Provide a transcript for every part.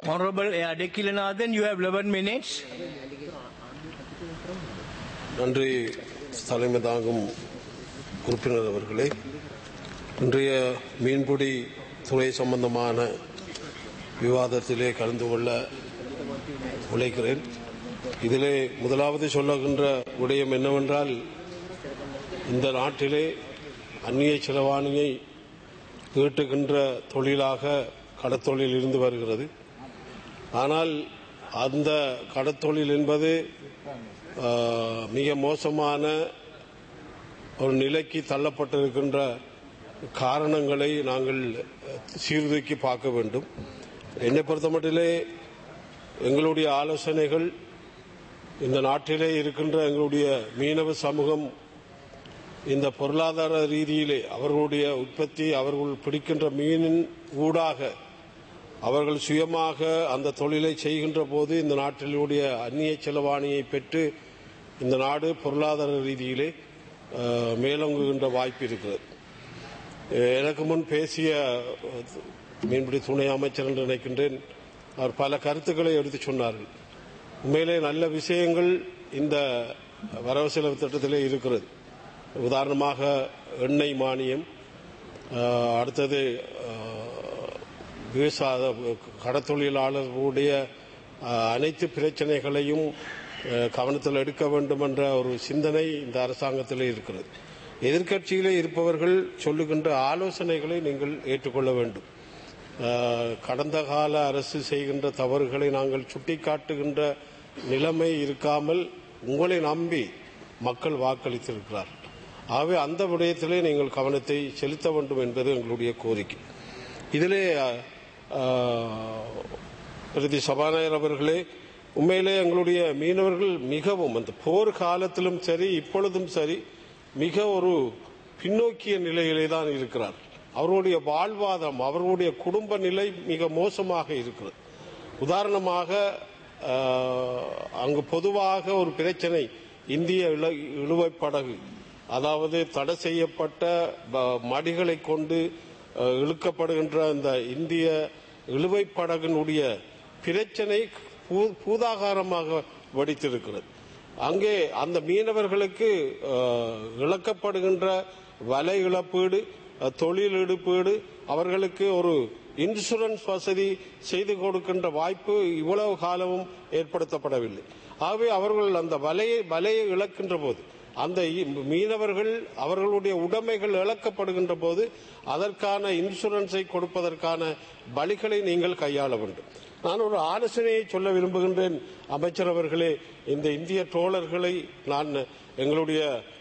Honorable Air Dekilanathan, you have 11 minutes. நன்றி தலைமை தாங்கும் உறுப்பினர் அவர்களே இன்றைய மீன்பிடி துறை சம்பந்தமான விவாதத்திலே கலந்து கொள்ள உழைக்கிறேன் இதிலே முதலாவது சொல்லுகின்ற விடயம் என்னவென்றால் இந்த நாட்டிலே அந்நிய செலவாணியை ஈட்டுகின்ற தொழிலாக கடத்தொழில் இருந்து வருகிறது ஆனால் அந்த கடத்தொழில் என்பது ஆஹ், மிக மோசமான ஒரு நிலைக்கு தள்ளப்பட்டிருக்கின்ற காரணங்களை நாங்கள் சீர்தூக்கி பார்க்க வேண்டும் என்னை பொறுத்தமட்டிலே எங்களுடைய ஆலோசனைகள் இந்த நாட்டிலே இருக்கின்ற எங்களுடைய மீனவ சமூகம் இந்த பொருளாதார ரீதியிலே அவர்களுடைய உற்பத்தி அவர்கள் பிடிக்கின்ற மீனின் ஊடாக அவர்கள் சுயமாக அந்த தொழிலை செய்கின்ற போது இந்த நாட்டிலுடைய அந்நிய செலவாணியை பெற்று இந்த நாடு பொருளாதார ரீதியிலே அஹ், மேலோங்குகின்ற வாய்ப்பு இருக்கிறது அஹ், எனக்கு முன் பேசிய அஹ், மீன்பிடி துணை அமைச்சர் என்று நினைக்கின்றேன் அவர் பல கருத்துக்களை எடுத்து சொன்னார்கள் உண்மையிலே நல்ல விஷயங்கள் இந்த வரவு செலவு திட்டத்திலே இருக்கிறது உதாரணமாக எண்ணெய் மானியம் அஹ், அடுத்தது அஹ், விவசாய கடத்தொழிலாளர்களுடைய அஹ், அனைத்து பிரச்சனைகளையும் அஹ், கவனத்தில் எடுக்க வேண்டும் என்ற ஒரு சிந்தனை இந்த அரசாங்கத்தில் இருக்கிறது எதிர்க்கட்சியிலே இருப்பவர்கள் சொல்லுகின்ற ஆலோசனைகளை நீங்கள் ஏற்றுக்கொள்ள வேண்டும் அஹ், கடந்த கால அரசு செய்கின்ற தவறுகளை நாங்கள் சுட்டிக்காட்டுகின்ற நிலைமை இருக்காமல் உங்களை நம்பி மக்கள் வாக்களித்திருக்கிறார்கள் ஆகவே அந்த விடயத்திலே நீங்கள் கவனத்தை செலுத்த வேண்டும் என்பது எங்களுடைய கோரிக்கை இதிலே அஹ், பிரதி சபாநாயகர் அவர்களே உண்மையிலே எங்களுடைய மீனவர்கள் மிகவும் அந்த போர் காலத்திலும் சரி இப்பொழுதும் சரி மிக ஒரு பின்னோக்கிய நிலையிலே தான் இருக்கிறார் அவர்களுடைய வாழ்வாதாரம் அவர்களுடைய குடும்ப நிலை மிக மோசமாக இருக்கிறது உதாரணமாக அஹ், அங்கு பொதுவாக ஒரு பிரச்சனை இந்திய இழ- இழுவைப் படகு அதாவது தடை செய்யப்பட்ட ப- மடிகளை கொண்டு அஹ், இழுக்கப்படுகின்ற இந்த இந்திய இழுவைப் படகினுடைய பிரச்சனை பூ- பூதாகாரமாக வடித்திருக்கிறது அங்கே அந்த மீனவர்களுக்கு அஹ், இழக்கப்படுகின்ற வலை இழப்பீடு அஹ், தொழில் இழப்பீடு அவர்களுக்கு ஒரு இன்சூரன்ஸ் வசதி செய்து கொடுக்கின்ற வாய்ப்பு இவ்வளவு காலமும் ஏற்படுத்தப்படவில்லை ஆகவே அவர்கள் அந்த வலையை வலையை இழக்கின்ற போது அந்த இ- மீனவர்கள் அவர்களுடைய உடைமைகள் இழக்கப்படுகின்ற போது அதற்கான இன்சூரன்ஸை கொடுப்பதற்கான வழிகளை நீங்கள் கையாள வேண்டும் நான் ஒரு ஆலோசனையை சொல்ல விரும்புகின்றேன் அமைச்சர் அவர்களே இந்த இந்திய ட்ரோலர்களை நான் எங்களுடைய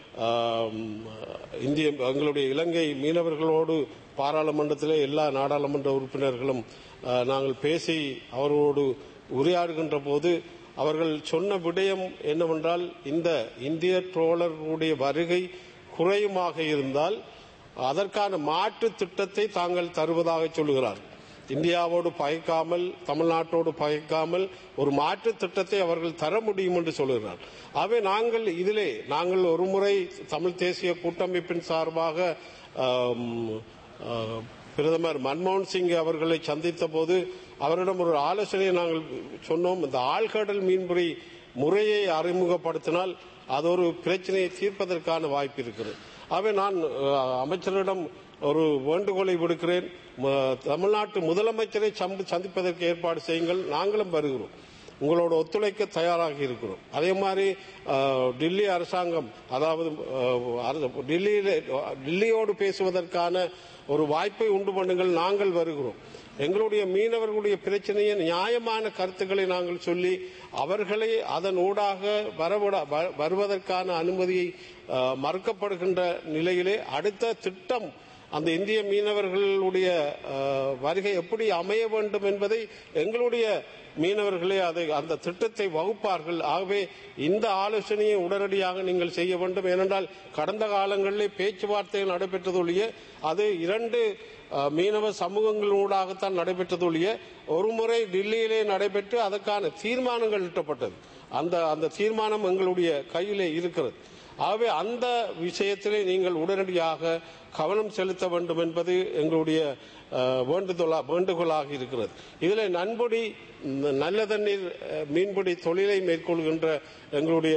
ஆம், இந்திய எங்களுடைய இலங்கை மீனவர்களோடு பாராளுமன்றத்திலே எல்லா நாடாளுமன்ற உறுப்பினர்களும் ஆ, நாங்கள் பேசி அவர்களோடு உரையாடுகின்ற போது அவர்கள் சொன்ன விடயம் என்னவென்றால் இந்த இந்திய ட்ரோலர்களுடைய வருகை குறையுமாக இருந்தால் அதற்கான மாற்று திட்டத்தை தாங்கள் தருவதாக சொல்லுகிறார்கள் இந்தியாவோடு பகைக்காமல் தமிழ்நாட்டோடு பகைக்காமல் ஒரு மாற்று திட்டத்தை அவர்கள் தர முடியும் என்று சொல்லுகிறார் ஆகவே நாங்கள் இதிலே நாங்கள் ஒருமுறை தமிழ் தேசிய கூட்டமைப்பின் சார்பாக ஆம், ஆ, பிரதமர் மன்மோகன் சிங் அவர்களை சந்தித்த போது அவரிடம் ஒரு ஆலோசனையை நாங்கள் சொன்னோம் இந்த ஆழ்கடல் மீன்பிடி முறையை அறிமுகப்படுத்தினால் அது ஒரு பிரச்சனையை தீர்ப்பதற்கான வாய்ப்பு இருக்கிறது ஆகவே நான் அஹ், அமைச்சரிடம் ஒரு வேண்டுகோளை விடுக்கிறேன் ம- தமிழ்நாட்டு முதலமைச்சரை சந்தி- சந்திப்பதற்கு ஏற்பாடு செய்யுங்கள் நாங்களும் வருகிறோம் உங்களோட ஒத்துழைக்க தயாராக இருக்கிறோம் அதே மாதிரி அஹ், டில்லி அரசாங்கம் அதாவது அஹ், அரசு- டில்லியிலே டில்லியோடு பேசுவதற்கான ஒரு வாய்ப்பை உண்டு பண்ணுங்கள் நாங்கள் வருகிறோம் எங்களுடைய மீனவர்களுடைய பிரச்சனையை நியாயமான கருத்துக்களை நாங்கள் சொல்லி அவர்களை அதன் ஊடாக வரவிட வ- வருவதற்கான அனுமதியை அஹ், மறுக்கப்படுகின்ற நிலையிலே அடுத்த திட்டம் அந்த இந்திய மீனவர்களுடைய அஹ், வருகை எப்படி அமைய வேண்டும் என்பதை எங்களுடைய மீனவர்களே அதை அந்த திட்டத்தை வகுப்பார்கள் ஆகவே இந்த ஆலோசனையை உடனடியாக நீங்கள் செய்ய வேண்டும் ஏனென்றால் கடந்த காலங்களிலே பேச்சுவார்த்தைகள் நடைபெற்றதொழிய அது இரண்டு அஹ், மீனவ சமூகங்களூடாகத்தான் நடைபெற்றதொழிய ஒருமுறை டில்லியிலே நடைபெற்று அதற்கான தீர்மானங்கள் இட்டப்பட்டது அந்த அந்த தீர்மானம் எங்களுடைய கையிலே இருக்கிறது ஆகவே அந்த விஷயத்திலே நீங்கள் உடனடியாக கவனம் செலுத்த வேண்டும் என்பது எங்களுடைய அஹ், வேண்டுதலா வேண்டுகோளாக இருக்கிறது இதில் நன்கொடி நல்ல தண்ணீர் அஹ், மீன்பிடி தொழிலை மேற்கொள்கின்ற எங்களுடைய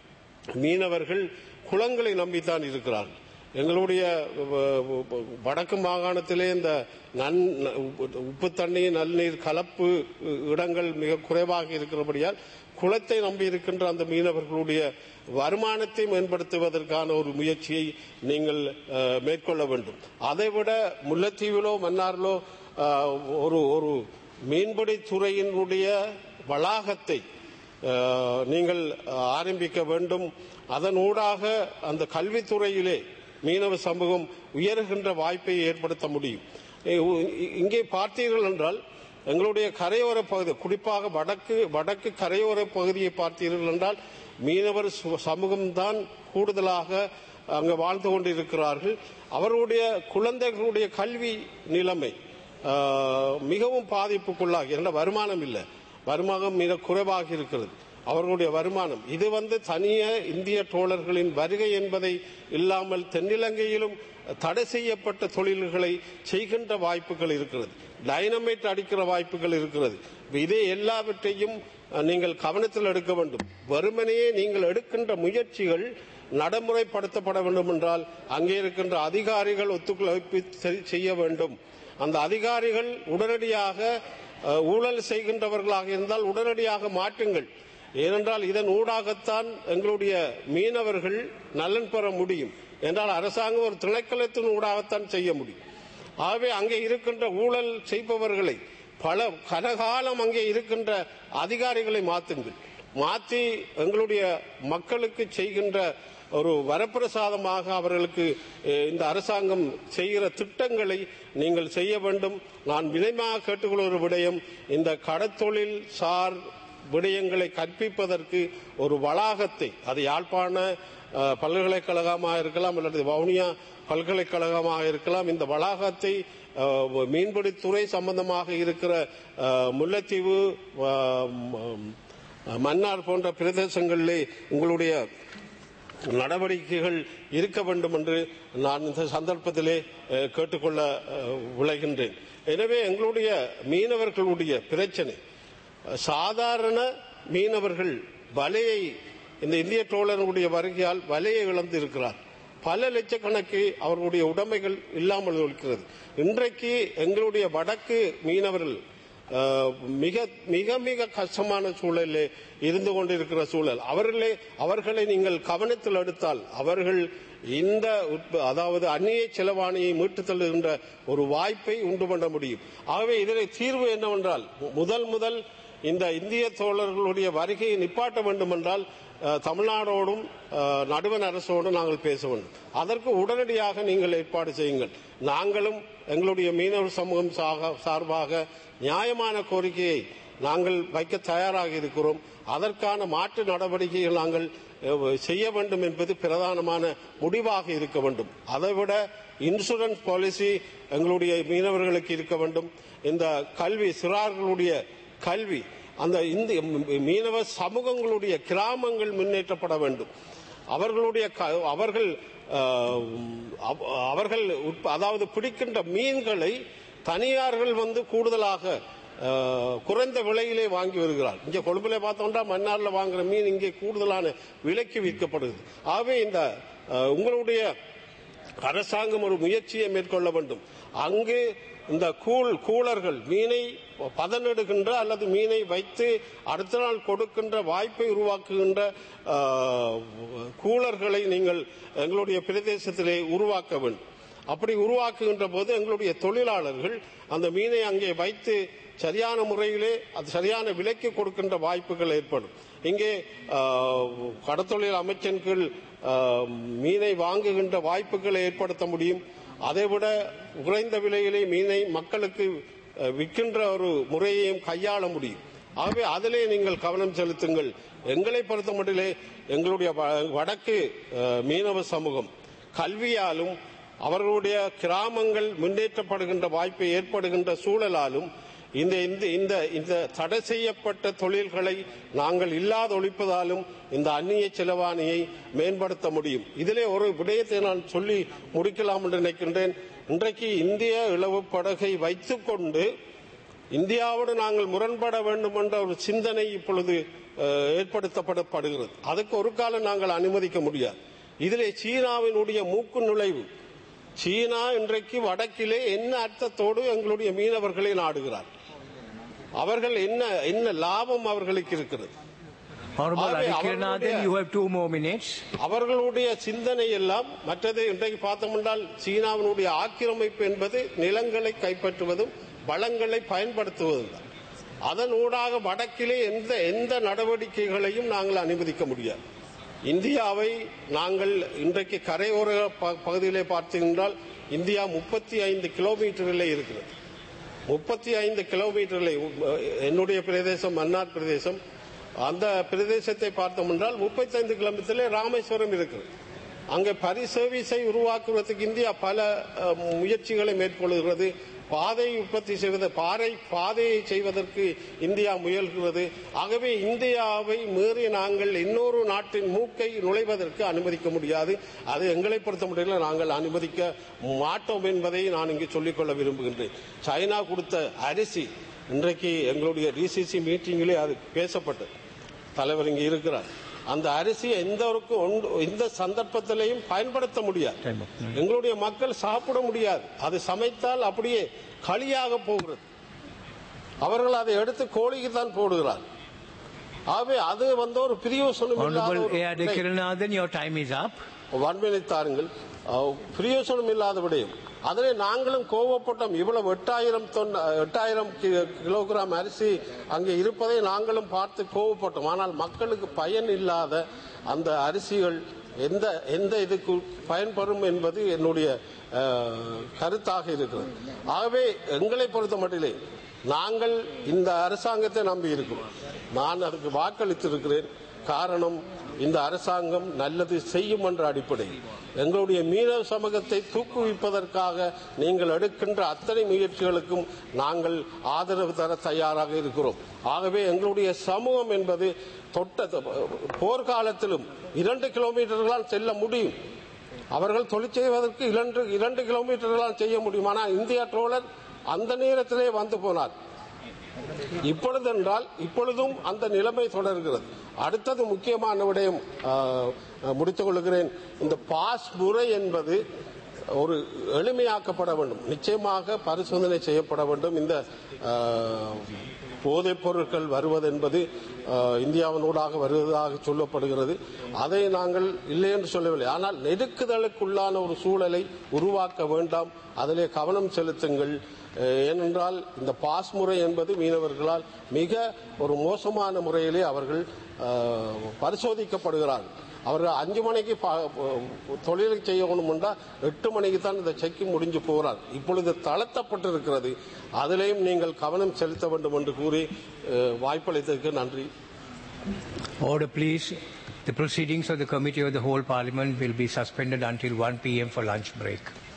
மீனவர்கள் குளங்களை நம்பித்தான் இருக்கிறார்கள் எங்களுடைய வ- வ- வடக்கு மாகாணத்திலே இந்த நன் உப்பு தண்ணீர் நன்னீர் கலப்பு இடங்கள் மிக குறைவாக இருக்கிறபடியால் குளத்தை நம்பி இருக்கின்ற அந்த மீனவர்களுடைய வருமானத்தை மேம்படுத்துவதற்கான ஒரு முயற்சியை நீங்கள் அஹ், மேற்கொள்ள வேண்டும் அதைவிட முல்லைத்தீவிலோ மன்னாரிலோ அஹ், ஒரு ஒரு மீன்பிடி துறையினுடைய வளாகத்தை அஹ், நீங்கள் ஆரம்பிக்க வேண்டும் அதன் ஊடாக அந்த கல்வித்துறையிலே மீனவ சமூகம் உயர்கின்ற வாய்ப்பை ஏற்படுத்த முடியும் இ- இங்கே பார்த்தீர்கள் என்றால் எங்களுடைய கரையோர பகுதி குறிப்பாக வடக்கு வடக்கு கரையோர பகுதியை பார்த்தீர்கள் என்றால் மீனவர் சு- சமூகம்தான் கூடுதலாக அங்கு வாழ்ந்து கொண்டிருக்கிறார்கள் அவர்களுடைய குழந்தைகளுடைய கல்வி நிலைமை ஆஹ், மிகவும் பாதிப்புக்குள்ளாகி என்ற வருமானம் இல்லை வருமானம் மிக குறைவாக இருக்கிறது அவர்களுடைய வருமானம் இது வந்து தனிய இந்திய டோலர்களின் வருகை என்பதை இல்லாமல் தென்னிலங்கையிலும் தடை செய்யப்பட்ட தொழில்களை செய்கின்ற வாய்ப்புகள் இருக்கிறது டைனமைட் அடிக்கிற வாய்ப்புகள் இருக்கிறது இதை எல்லாவற்றையும் அஹ், நீங்கள் கவனத்தில் எடுக்க வேண்டும் வெறுமனையே நீங்கள் எடுக்கின்ற முயற்சிகள் நடைமுறைப்படுத்தப்பட வேண்டும் என்றால் அங்கே இருக்கின்ற அதிகாரிகள் ஒத்துழைப்பு செய்- செய்ய வேண்டும் அந்த அதிகாரிகள் உடனடியாக அஹ், ஊழல் செய்கின்றவர்களாக இருந்தால் உடனடியாக மாற்றுங்கள் ஏனென்றால் இதன் ஊடாகத்தான் எங்களுடைய மீனவர்கள் நலன் பெற முடியும் என்றால் அரசாங்கம் ஒரு திணைக்களத்தின் ஊடாகத்தான் செய்ய முடியும் ஆகவே அங்கே இருக்கின்ற ஊழல் செய்பவர்களை பல கனகாலம் அங்கே இருக்கின்ற அதிகாரிகளை மாற்றுங்கள் மாற்றி எங்களுடைய மக்களுக்கு செய்கின்ற ஒரு வரப்பிரசாதமாக அவர்களுக்கு அஹ், இந்த அரசாங்கம் செய்கிற திட்டங்களை நீங்கள் செய்ய வேண்டும் நான் வினயமாக கேட்டுக்கொள்கிற விடயம் இந்த கடத்தொழில் சார் விடயங்களை கற்பிப்பதற்கு ஒரு வளாகத்தை அது யாழ்ப்பாண அஹ், பல்கலைக்கழகமாக இருக்கலாம் அல்லது வவுனியா பல்கலைக்கழகமாக இருக்கலாம் இந்த வளாகத்தை அஹ், மீன்பிடித்துறை சம்பந்தமாக இருக்கிற அஹ், முல்லைத்தீவு அஹ், ம், மன்னார் போன்ற பிரதேசங்களிலே உங்களுடைய நடவடிக்கைகள் இருக்க வேண்டும் என்று நான் இந்த சந்தர்ப்பத்திலே அஹ், கேட்டுக்கொள்ள அஹ், விளைகின்றேன் எனவே எங்களுடைய மீனவர்களுடைய பிரச்சனை சாதாரண மீனவர்கள் வலையை இந்த இந்திய டோலர்களுடைய வருகையால் வலையை இழந்து இருக்கிறார் பல லட்சக்கணக்கு அவர்களுடைய உடைமைகள் இல்லாமல் இருக்கிறது இன்றைக்கு எங்களுடைய வடக்கு மீனவர்கள் அஹ், மிக மிக மிக கஷ்டமான சூழலில் இருந்து கொண்டிருக்கிற சூழல் அவர்களே அவர்களை நீங்கள் கவனத்தில் எடுத்தால் அவர்கள் இந்த உட்ப- அதாவது அந்நிய செலவாணியை மீட்டுத் தள்ளுகின்ற ஒரு வாய்ப்பை உண்டு பண்ண முடியும் ஆகவே இதில் தீர்வு என்னவென்றால் முதல் முதல் இந்த இந்திய தோழர்களுடைய வருகையை நிப்பாட்ட வேண்டும் என்றால் அஹ், தமிழ்நாடோடும் அஹ், நடுவண் அரசோடும் நாங்கள் பேச வேண்டும் அதற்கு உடனடியாக நீங்கள் ஏற்பாடு செய்யுங்கள் நாங்களும் எங்களுடைய மீனவர் சமூகம் சாக- சார்பாக நியாயமான கோரிக்கையை நாங்கள் வைக்க தயாராக இருக்கிறோம் அதற்கான மாற்று நடவடிக்கைகள் நாங்கள் அஹ், செய்ய வேண்டும் என்பது பிரதானமான முடிவாக இருக்க வேண்டும் அதைவிட இன்சூரன்ஸ் பாலிசி எங்களுடைய மீனவர்களுக்கு இருக்க வேண்டும் இந்த கல்வி சிறார்களுடைய கல்வி அந்த இந்த மீனவ சமூகங்களுடைய கிராமங்கள் முன்னேற்றப்பட வேண்டும் அவர்களுடைய க- அவர்கள் அஹ், அவ- அவர்கள் உட்ப- அதாவது பிடிக்கின்ற மீன்களை தனியார்கள் வந்து கூடுதலாக அஹ், குறைந்த விலையிலே வாங்கி வருகிறார் இங்கே கொழும்புல பார்த்தோம்னா மன்னார்ல வாங்குற மீன் இங்கே கூடுதலான விலைக்கு விற்கப்படுது ஆகவே இந்த அஹ், உங்களுடைய அரசாங்கம் ஒரு முயற்சியை மேற்கொள்ள வேண்டும் அங்கு இந்த கூழ் கூலர்கள் மீனை பதனிடுகின்ற அல்லது மீனை வைத்து அடுத்த நாள் கொடுக்கின்ற வாய்ப்பை உருவாக்குகின்ற ஆஹ், கூலர்களை நீங்கள் எங்களுடைய பிரதேசத்திலே உருவாக்க வேண்டும் அப்படி உருவாக்குகின்ற போது எங்களுடைய தொழிலாளர்கள் அந்த மீனை அங்கே வைத்து சரியான முறையிலே அது சரியான விலைக்கு கொடுக்கின்ற வாய்ப்புகள் ஏற்படும் இங்கே ஆஹ், கடத்தொழில் அமைச்சின் கீழ் ஆஹ், மீனை வாங்குகின்ற வாய்ப்புகளை ஏற்படுத்த முடியும் அதைவிட குறைந்த விலையிலே மீனை மக்களுக்கு அஹ், விற்கின்ற ஒரு முறையையும் கையாள முடியும் ஆகவே அதிலே நீங்கள் கவனம் செலுத்துங்கள் எங்களை பொறுத்த மட்டிலே எங்களுடைய வ- வடக்கு அஹ், மீனவ சமூகம் கல்வியாலும் அவர்களுடைய கிராமங்கள் முன்னேற்றப்படுகின்ற வாய்ப்பு ஏற்படுகின்ற சூழலாலும் இந்த இந்த இந்த இந்த தடை செய்யப்பட்ட தொழில்களை நாங்கள் இல்லாத ஒழிப்பதாலும் இந்த அந்நிய செலவாணியை மேம்படுத்த முடியும் இதிலே ஒரு விடயத்தை நான் சொல்லி முடிக்கலாம் என்று நினைக்கின்றேன் இன்றைக்கு இந்திய இளவு படகை வைத்துக்கொண்டு இந்தியாவோடு நாங்கள் முரண்பட வேண்டும் என்ற ஒரு சிந்தனை இப்பொழுது அஹ், ஏற்படுத்தப்படப்படுகிறது அதுக்கு ஒரு காலம் நாங்கள் அனுமதிக்க முடியாது இதிலே சீனாவினுடைய மூக்கு நுழைவு சீனா இன்றைக்கு வடக்கிலே என்ன அர்த்தத்தோடு எங்களுடைய மீனவர்களை நாடுகிறார் அவர்கள் என்ன என்ன லாபம் அவர்களுக்கு இருக்கிறது Honorable ஆகவே Adikiranathan, அவர்களுடைய- you have two more minutes. அவர்களுடைய சிந்தனை எல்லாம் மற்றது இன்றைக்கு பார்த்தோம் என்றால் சீனாவினுடைய ஆக்கிரமிப்பு என்பது நிலங்களை கைப்பற்றுவதும் வளங்களை பயன்படுத்துவதும் தான் அதன் ஊடாக வடக்கிலே எந்த எந்த நடவடிக்கைகளையும் நாங்கள் அனுமதிக்க முடியாது இந்தியாவை நாங்கள் இன்றைக்கு கரையோர ப- பகுதியிலே பார்த்தீங்கன்றால் இந்தியா முப்பத்தி ஐந்து கிலோமீட்டரிலே இருக்கிறது முப்பத்தி ஐந்து கிலோமீட்டரில் என்னுடைய பிரதேசம் மன்னார் பிரதேசம் அந்த பிரதேசத்தை பார்த்தோம் என்றால் முப்பத்தைந்து கிலோமீட்டரிலே ராமேஸ்வரம் இருக்கிறது அங்கே பரிசர்வீஸை உருவாக்குவதற்கு இந்தியா பல அஹ், முயற்சிகளை மேற்கொள்கிறது பாதை உற்பத்தி செய்வது பாறை பாதையை செய்வதற்கு இந்தியா முயல்கிறது ஆகவே இந்தியாவை மீறி நாங்கள் இன்னொரு நாட்டின் மூக்கை நுழைவதற்கு அனுமதிக்க முடியாது அது எங்களை பொறுத்த மட்டும் நாங்கள் அனுமதிக்க மாட்டோம் என்பதை நான் இங்கு சொல்லிக்கொள்ள விரும்புகின்றேன் சைனா கொடுத்த அரிசி இன்றைக்கு எங்களுடைய டிசிசி மீட்டிங்கிலே அது பேசப்பட்டது தலைவர் இங்கே இருக்கிறார் அந்த அரிசி எந்த ஒரு எந்த சந்தர்ப்பத்திலையும் பயன்படுத்த முடியாது Time up. எங்களுடைய மக்கள் சாப்பிட முடியாது அது சமைத்தால் அப்படியே களியாக போகிறது அவர்கள் அதை எடுத்து கோழிக்கு தான் போடுகிறார் ஆகவே அது வந்து ஒரு பிரியோசனம் இல்லாத Honorable ஒரு A. விடயம். Adikiranathan, your time is up. வன்மையை தாருங்கள் அஹ், பிரியோசனம் இல்லாத விடயம் அதிலே நாங்களும் கோவப்பட்டோம் இவ்வளவு எட்டாயிரம் தொன் எட்டாயிரம் கி- கிலோகிராம் அரிசி அங்கே இருப்பதை நாங்களும் பார்த்து கோவப்பட்டோம் ஆனால் மக்களுக்கு பயன் இல்லாத அந்த அரிசிகள் எந்த எந்த இதுக்கு பயன்படும் என்பது என்னுடைய அஹ், கருத்தாக இருக்கிறது ஆகவே எங்களை பொறுத்த மட்டிலே நாங்கள் இந்த அரசாங்கத்தை நம்பி இருக்கிறோம் நான் அதுக்கு வாக்களித்திருக்கிறேன் காரணம் இந்த அரசாங்கம் நல்லது செய்யும் என்ற அடிப்படையில் எங்களுடைய மீனவ சமூகத்தை தூக்குவிப்பதற்காக நீங்கள் எடுக்கின்ற அத்தனை முயற்சிகளுக்கும் நாங்கள் ஆதரவு தர தயாராக இருக்கிறோம் ஆகவே எங்களுடைய சமூகம் என்பது தொட்ட போர்க்காலத்திலும் இரண்டு கிலோமீட்டர்களால் செல்ல முடியும் அவர்கள் தொழில் செய்வதற்கு இரண்டு இரண்டு கிலோமீட்டர்களால் செய்ய முடியும் ஆனால் இந்தியா ட்ரோலர் அந்த நேரத்திலே வந்து போனார் இப்பொழுது என்றால் இப்பொழுதும் அந்த நிலைமை தொடர்கிறது அடுத்தது முக்கியமான விடயம் ஆ, முடித்துக் கொள்கிறேன் இந்த பாஸ் முறை என்பது ஒரு எளிமையாக்கப்பட வேண்டும் நிச்சயமாக பரிசோதனை செய்யப்பட வேண்டும் இந்த ஆ, போதைப் பொருட்கள் வருவது என்பது ஆ, இந்தியாவினூடாக வருவதாக சொல்லப்படுகிறது அதை நாங்கள் இல்லை என்று சொல்லவில்லை ஆனால் நெருக்குதலுக்குள்ளான ஒரு சூழலை உருவாக்க வேண்டாம் அதிலே கவனம் செலுத்துங்கள் அஹ், ஏனென்றால் இந்த பாஸ் முறை என்பது மீனவர்களால் மிக ஒரு மோசமான முறையிலே அவர்கள் அஹ், பரிசோதிக்கப்படுகிறார்கள் அவர்கள் அஞ்சு மணிக்கு பா- தொழிலை செய்யணும் என்றால் எட்டு மணிக்கு தான் இந்த செக்கு முடிஞ்சு போகிறார் இப்பொழுது தளர்த்தப்பட்டிருக்கிறது அதிலேயும் நீங்கள் கவனம் செலுத்த வேண்டும் என்று கூறி அஹ், வாய்ப்பளித்ததற்கு நன்றி Order, please. The proceedings of the Committee of the Whole Parliament will be suspended until 1 p.m. for lunch break.